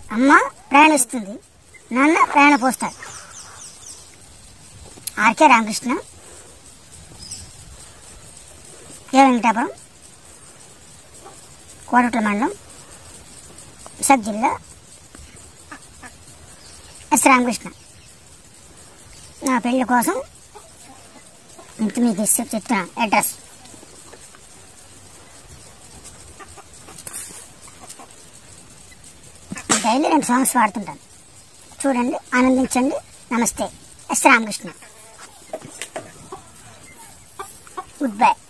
అమ్మ ప్రయాణిస్తుంది నాన్న ప్రయాణ పోస్తాడు ఆర్కే రామకృష్ణ కే వెంకటాపురం కోటట్ల మండలం విశాఖ జిల్లా ఎస్ రామకృష్ణ నా పెళ్లి కోసం ఇంత మీకు ఇస్తే చెప్తున్నాను అడ్రస్ డైలీ రెండు సాంగ్స్ పాడుతుంటాను చూడండి ఆనందించండి నమస్తే ఎస్ రామకృష్ణ గుడ్ బై